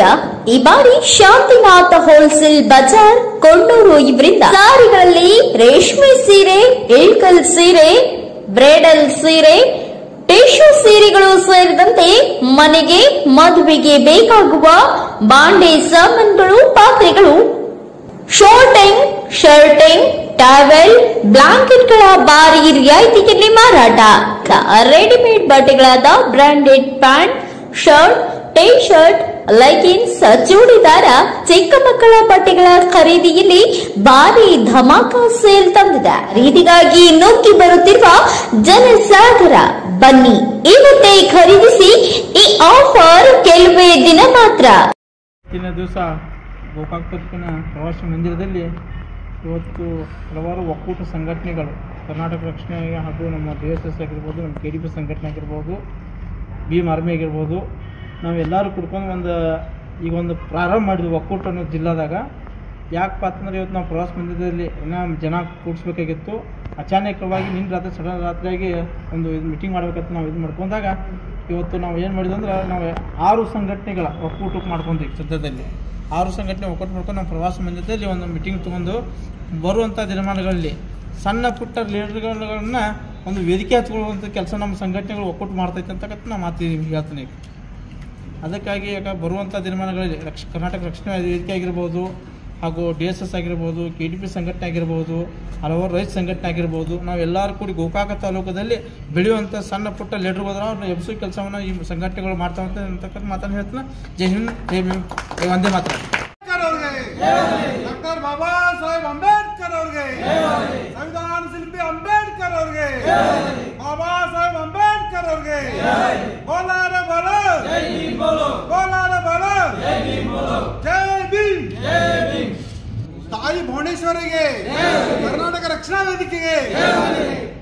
ಮುಖ್ಯ ಈ ಬಾರಿ ಶಾಂತಿನಾಥ ಹೋಲ್ಸೇಲ್ ಬಜಾರ್ ಕೊಂಡೂರು ಇವರಿಂದ ಸಾರಿಗಳಲ್ಲಿ ರೇಷ್ಮೆ ಸೀರೆ ಇಳ್ಕಲ್ ಸೀರೆ ಬ್ರೇಡಲ್ ಸೀರೆ ಟಿಶ್ಯೂ ಸೀರೆಗಳು ಸೇರಿದಂತೆ ಮನೆಗೆ ಮದುವೆಗೆ ಬೇಕಾಗುವ ಬಾಂಡೆ ಸಾಮಾನುಗಳು ಪಾತ್ರೆಗಳು ಶೋರ್ಟಿಂಗ್ ಶರ್ಟಿಂಗ್ ಟವೆಲ್ ಬ್ಲಾಂಕೆಟ್ಗಳ ಭಾರಿ ರಿಯಾಯಿತಿಯಲ್ಲಿ ಮಾರಾಟ ರೆಡಿಮೇಡ್ ಬಟ್ಟೆಗಳಾದ branded pant shirt T shirt leggings churidar ಚಿಕ್ಕ ಮಕ್ಕಳ ಬಟ್ಟೆಗಳ ಖರೀದಿಯಲ್ಲಿ ಭಾರಿ ಧಮಾಕ ಸೇಲ್ ತಂದಿದೆ ರೀತಿಗಾಗಿ ನುಗ್ಗಿ ಬರುತ್ತಿರುವ ಜನಸಾಗರ ಬನ್ನಿ ಇವತ್ತೇ ಖರೀದಿಸಿ ಈ ಆಫರ್ ಕೆಲವೇ ದಿನ ಮಾತ್ರ ಇವತ್ತಿನ ದಿವಸ ಗೋಕಾಕ್ ತಾಲೂಕಿನ ಪ್ರವಾಸಿ ಮಂದಿರದಲ್ಲಿ ಇವತ್ತು ಹಲವಾರು ಒಕ್ಕೂಟ ಸಂಘಟನೆಗಳು ಕರ್ನಾಟಕ ರಕ್ಷಣೆ ಹಾಗೂ ನಮ್ಮ ಡಿ ಎಸ್ ಎಸ್ ಆಗಿರ್ಬೋದು ನಮ್ಮ ಕೆ ಡಿ ಪಿ ಸಂಘಟನೆ ಆಗಿರ್ಬೋದು ಭೀಮ್ ಆರ್ಮಿ ಆಗಿರ್ಬೋದು ನಾವೆಲ್ಲರೂ ಕುಡ್ಕೊಂಡು ಒಂದು ಈಗ ಒಂದು ಪ್ರಾರಂಭ ಮಾಡಿದ್ವಿ ಒಕ್ಕೂಟ ಅನ್ನೋ ಜಿಲ್ಲಾದಾಗ ಯಾಕಪ್ಪ ಅಂತಂದ್ರೆ ಇವತ್ತು ನಾವು ಪ್ರವಾಸ ಮಂದಿರದಲ್ಲಿ ಇನ್ನೂ ಜನ ಕೂಡಿಸ್ಬೇಕಾಗಿತ್ತು ಅಚಾನಕವಾಗಿ ನಿನ್ನ ರಾತ್ರಿ ಸಡನ್ ರಾತ್ರಿಯಾಗಿ ಒಂದು ಇದು ಮೀಟಿಂಗ್ ಮಾಡ್ಬೇಕಂತ ನಾವು ಇದು ಮಾಡ್ಕೊಂಡಾಗ ಇವತ್ತು ನಾವು ಏನು ಮಾಡಿದ್ವಿ ಅಂದ್ರೆ ನಾವು ಆರು ಸಂಘಟನೆಗಳ ಒಕ್ಕೂಟಕ್ಕೆ ಮಾಡ್ಕೊಂಡ್ವಿ ಸದ್ಯದಲ್ಲಿ ಆರು ಸಂಘಟನೆ ಒಕ್ಕೂಟ ಮಾಡ್ಕೊಂಡು ನಾವು ಪ್ರವಾಸ ಮಂದಿರದಲ್ಲಿ ಒಂದು ಮೀಟಿಂಗ್ ತೊಗೊಂಡು ಬರುವಂಥ ದಿನಮಾನಗಳಲ್ಲಿ ಸಣ್ಣ ಪುಟ್ಟ ಲೀಡರ್ಗಳನ್ನ ಒಂದು ವೇದಿಕೆ ಹಚ್ಕೊಳ್ಳುವಂಥ ಕೆಲಸ ನಮ್ಮ ಸಂಘಟನೆಗಳು ಒಕ್ಕೂಟ ಮಾಡ್ತೈತೆ ಅಂತಕ್ಕಂಥ ನಾವು ಮಾತು ನಿಮ್ಗೆ ಹೇಳ್ತೀನಿ ಈಗ. ಅದಕ್ಕಾಗಿ ಈಗ ಬರುವಂಥ ದಿನಮಾನಗಳಲ್ಲಿ ರಕ್ಷ ಕರ್ನಾಟಕ ರಕ್ಷಣಾ ವೇದಿಕೆ ಆಗಿರ್ಬೋದು ಹಾಗೂ ಡಿ ಎಸ್ ಎಸ್ ಆಗಿರ್ಬೋದು ಕೆ ಡಿ ಪಿ ಸಂಘಟನೆ ಆಗಿರ್ಬೋದು ಹಲವಾರು ರೈತ ಸಂಘಟನೆ ಆಗಿರ್ಬೋದು ನಾವೆಲ್ಲರೂ ಕೂಡಿ ಗೋಕಾಕ ತಾಲೂಕದಲ್ಲಿ ಬೆಳೆಯುವಂಥ ಸಣ್ಣ ಪುಟ್ಟ ಲೀಡರ್ ಹೋದ್ರೆ ಅವ್ರನ್ನ ಎಬ್ಸೋ ಕೆಲಸವನ್ನು ಈ ಸಂಘಟನೆಗಳು ಮಾಡ್ತಾವಂತ ಅಂತಕ್ಕಂಥ ಮಾತನ್ನು ಹೇಳ್ತಾನೆ ಜೈ ಹಿಂದ್ ಜೈ ಭೀಮ್ ಜೈ ಒಂದೇ ಮಾತ್ರ ಅಂಬೇಡ್ಕರ್ ಅವ್ರಿಗೆ ಡಾಕ್ಟರ್ ಬಾಬಾ ಸಾಹೇಬ್ ಅಂಬೇಡ್ಕರ್ ಅವ್ರಿಗೆ ಸಂವಿಧಾನ ಶಿಲ್ಪಿ ಅಂಬೇಡ್ಕರ್ ಅವ್ರಿಗೆ ಬಾಬಾ ಸಾಹೇಬ್ ಅಂಬೇಡ್ಕರ್ ಅವ್ರಿಗೆ ಬೋಲಾರ ಬಾಲೋ ಬೋಲಾರ ಬಾಲೋ ಜೈ ಭೀಮ್ ತಾಯಿ ಭುವನೇಶ್ವರಿಗೆ ಕರ್ನಾಟಕ ರಕ್ಷಣಾ ವೇದಿಕೆಗೆ